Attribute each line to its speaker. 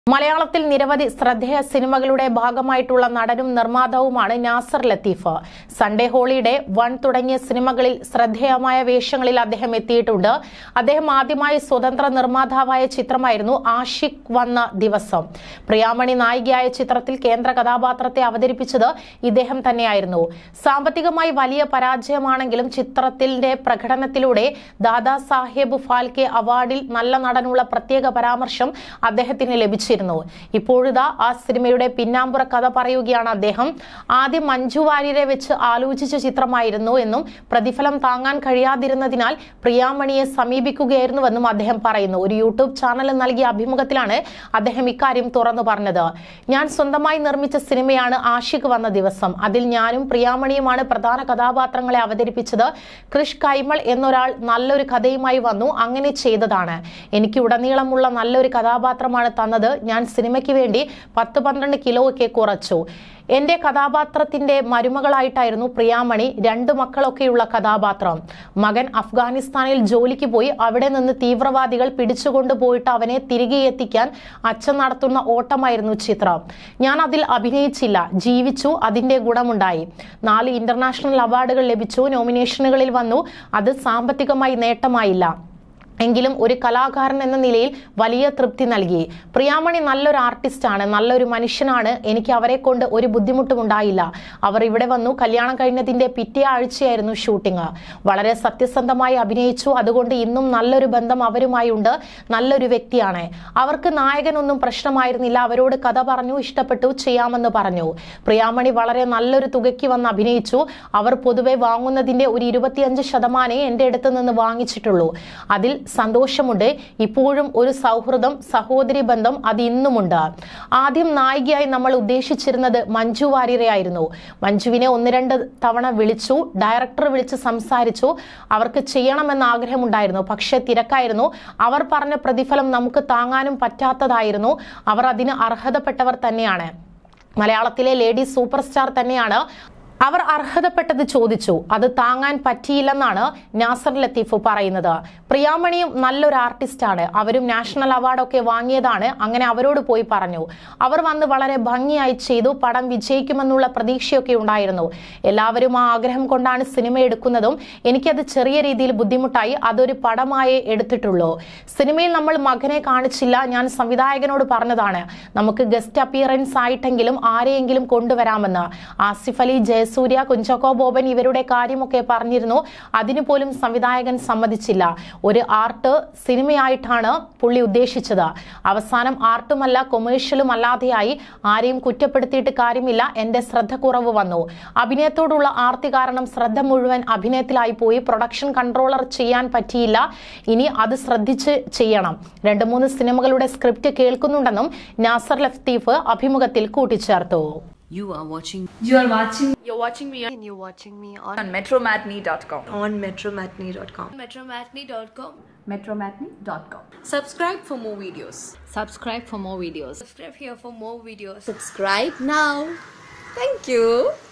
Speaker 1: മലയാളത്തിൽ നിരവധി ശ്രദ്ധേയ സിനിമകളുടെ ഭാഗമായിട്ടുള്ള നടനും നിർമ്മാതാവുമാണ് Nasser Latheef Sunday Holiday One തുടങ്ങിയ സിനിമകളിൽ ശ്രദ്ധേയമായ വേഷങ്ങളിൽ അദ്ദേഹം എത്തിയിട്ടുണ്ട് അദ്ദേഹം ആദ്യമായി സ്വതന്ത്ര നിർമ്മാതാവായ ചിത്രമായിരുന്നു ആഷിഖ് വന്ന ദിവസം പ്രിയാമണി നായികയായ ചിത്രത്തിൽ കേന്ദ്ര കഥാപാത്രത്തെ അവതരിപ്പിച്ചത് ഇദ്ദേഹം തന്നെയായിരുന്നു സാമ്പത്തികമായി വലിയ പരാജയമാണെങ്കിലും ചിത്രത്തിന്റെ പ്രകടനത്തിലൂടെ ദാദാ സാഹേബ് ഫാൽക്കെ അവാർഡിൽ നല്ല നടനുള്ള പ്രത്യേക പരാമർശം അദ്ദേഹത്തിന് ലഭിച്ചിരുന്നു ഇപ്പോഴിതാ ആ സിനിമയുടെ പിന്നാമ്പുറ കഥ പറയുകയാണ് അദ്ദേഹം ആദ്യം മഞ്ജു വാര്യരെ വെച്ച് ആലോചിച്ച ചിത്രമായിരുന്നു എന്നും പ്രതിഫലം താങ്ങാൻ കഴിയാതിരുന്നതിനാൽ പ്രിയാമണിയെ സമീപിക്കുകയായിരുന്നുവെന്നും അദ്ദേഹം പറയുന്നു ഒരു യൂട്യൂബ് ചാനലിൽ നൽകിയ അഭിമുഖത്തിലാണ് അദ്ദേഹം ഇക്കാര്യം തുറന്നു പറഞ്ഞത് ഞാൻ സ്വന്തമായി നിർമ്മിച്ച സിനിമയാണ് ആഷിഖ് വന്ന ദിവസം അതിൽ ഞാനും പ്രിയാമണിയുമാണ് പ്രധാന കഥാപാത്രങ്ങളെ അവതരിപ്പിച്ചത് കൃഷ് കൈമൾ എന്നൊരാൾ നല്ലൊരു കഥയുമായി വന്നു അങ്ങനെ ചെയ്തതാണ് എനിക്ക് ഉടനീളമുള്ള നല്ലൊരു കഥാപാത്രമാണ് തന്നത് ഞാൻ സിനിമയ്ക്ക് വേണ്ടി പത്ത് പന്ത്രണ്ട് കിലോ ഒക്കെ കുറച്ചു എന്റെ കഥാപാത്രത്തിന്റെ മരുമകളായിട്ടായിരുന്നു പ്രിയാമണി രണ്ട് മക്കളൊക്കെയുള്ള കഥാപാത്രം മകൻ അഫ്ഗാനിസ്ഥാനിൽ ജോലിക്ക് പോയി അവിടെ നിന്ന് തീവ്രവാദികൾ പിടിച്ചുകൊണ്ടു പോയിട്ട് അവനെ തിരികെ എത്തിക്കാൻ അച്ഛൻ നടത്തുന്ന ഓട്ടമായിരുന്നു ചിത്രം ഞാൻ അതിൽ അഭിനയിച്ചില്ല ജീവിച്ചു അതിന്റെ ഗുണമുണ്ടായി നാല് ഇന്റർനാഷണൽ അവാർഡുകൾ ലഭിച്ചു നോമിനേഷനുകളിൽ വന്നു അത് സാമ്പത്തികമായി നേട്ടമായില്ല എങ്കിലും ഒരു കലാകാരൻ എന്ന നിലയിൽ വലിയ തൃപ്തി നൽകി പ്രിയാമണി നല്ലൊരു ആർട്ടിസ്റ്റാണ് നല്ലൊരു മനുഷ്യനാണ് എനിക്ക് അവരെ കൊണ്ട് ഒരു ബുദ്ധിമുട്ടും ഉണ്ടായില്ല അവർ ഇവിടെ വന്നു കല്യാണം കഴിഞ്ഞതിന്റെ പിറ്റേ ആഴ്ചയായിരുന്നു ഷൂട്ടിംഗ് വളരെ സത്യസന്ധമായി അഭിനയിച്ചു അതുകൊണ്ട് ഇന്നും നല്ലൊരു ബന്ധം അവരുമായി ഉണ്ട് നല്ലൊരു വ്യക്തിയാണ് അവർക്ക് നായകനൊന്നും പ്രശ്നമായിരുന്നില്ല അവരോട് കഥ പറഞ്ഞു ഇഷ്ടപ്പെട്ടു ചെയ്യാമെന്ന് പറഞ്ഞു പ്രിയാമണി വളരെ നല്ലൊരു തുകയ്ക്ക് വന്ന് അഭിനയിച്ചു അവർ പൊതുവെ വാങ്ങുന്നതിന്റെ ഒരു ഇരുപത്തിയഞ്ച് ശതമാനമേ എന്റെ അടുത്ത് നിന്ന് വാങ്ങിച്ചിട്ടുള്ളൂ അതിൽ സന്തോഷമുണ്ട് ഇപ്പോഴും ഒരു സൗഹൃദം സഹോദരി ബന്ധം അത് ഇന്നുമുണ്ട് ആദ്യം നായികയായി നമ്മൾ ഉദ്ദേശിച്ചിരുന്നത് മഞ്ജു വാര്യരെയായിരുന്നു മഞ്ജുവിനെ ഒന്ന് രണ്ട് തവണ വിളിച്ചു ഡയറക്ടർ വിളിച്ച് സംസാരിച്ചു അവർക്ക് ചെയ്യണമെന്ന ആഗ്രഹമുണ്ടായിരുന്നു പക്ഷെ തിരക്കായിരുന്നു അവർ പറഞ്ഞ പ്രതിഫലം നമുക്ക് താങ്ങാനും പറ്റാത്തതായിരുന്നു അവർ അതിന് അർഹതപ്പെട്ടവർ തന്നെയാണ് മലയാളത്തിലെ ലേഡി സൂപ്പർ സ്റ്റാർ തന്നെയാണ് അവർ അർഹതപ്പെട്ടത് ചോദിച്ചു അത് താങ്ങാൻ പറ്റിയില്ലെന്നാണ് നാസർ ലത്തീഫ് പറയുന്നത് പ്രിയാമണിയും നല്ലൊരു ആർട്ടിസ്റ്റാണ് അവരും നാഷണൽ അവാർഡൊക്കെ വാങ്ങിയതാണ് അങ്ങനെ അവരോട് പോയി പറഞ്ഞു അവർ വന്ന് വളരെ ഭംഗിയായി ചെയ്തു പടം വിജയിക്കുമെന്നുള്ള പ്രതീക്ഷയൊക്കെ ഉണ്ടായിരുന്നു എല്ലാവരും ആ ആഗ്രഹം കൊണ്ടാണ് സിനിമ എടുക്കുന്നതും എനിക്കത് ചെറിയ രീതിയിൽ ബുദ്ധിമുട്ടായി അതൊരു പടമായേ എടുത്തിട്ടുള്ളൂ സിനിമയിൽ നമ്മൾ മകനെ കാണിച്ചില്ല ഞാൻ സംവിധായകനോട് പറഞ്ഞതാണ് നമുക്ക് ഗസ്റ്റ് അപ്പിയറൻസ് ആയിട്ടെങ്കിലും ആരെയെങ്കിലും കൊണ്ടുവരാമെന്ന് ആസിഫ് അലി ജയസൂര്യ കുഞ്ചാക്കോ ബോബൻ ഇവരുടെ കാര്യമൊക്കെ പറഞ്ഞിരുന്നു അതിനു പോലും സംവിധായകൻ സമ്മതിച്ചില്ല ഒരു ആർട്ട് സിനിമയായിട്ടാണ് പുള്ളി ഉദ്ദേശിച്ചത് അവസാനം ആർട്ടുമല്ല കൊമേഴ്ഷ്യലും അല്ലാതെയായി ആരെയും കുറ്റപ്പെടുത്തിയിട്ട് കാര്യമില്ല എന്റെ ശ്രദ്ധ കുറവ് വന്നു അഭിനയത്തോടുള്ള ആർത്തി കാരണം ശ്രദ്ധ മുഴുവൻ അഭിനയത്തിലായി പോയി പ്രൊഡക്ഷൻ കൺട്രോളർ ചെയ്യാൻ പറ്റിയില്ല ഇനി അത് ശ്രദ്ധിച്ച് ചെയ്യണം രണ്ട് മൂന്ന് സിനിമകളുടെ സ്ക്രിപ്റ്റ് കേൾക്കുന്നുണ്ടെന്നും നാസർ ലഫ്തീഫ് അഭിമുഖത്തിൽ കൂട്ടിച്ചേർത്തു
Speaker 2: You are watching
Speaker 3: You are watching
Speaker 4: You're watching me on,
Speaker 5: and you're watching me on,
Speaker 4: on metromatney.com.
Speaker 5: on metromatney.com.
Speaker 4: Metromatney.com.
Speaker 3: metromatney.com.
Speaker 5: Subscribe for more videos.
Speaker 2: subscribe for more videos
Speaker 4: Subscribe here for more videos.
Speaker 5: Subscribe now. Thank you.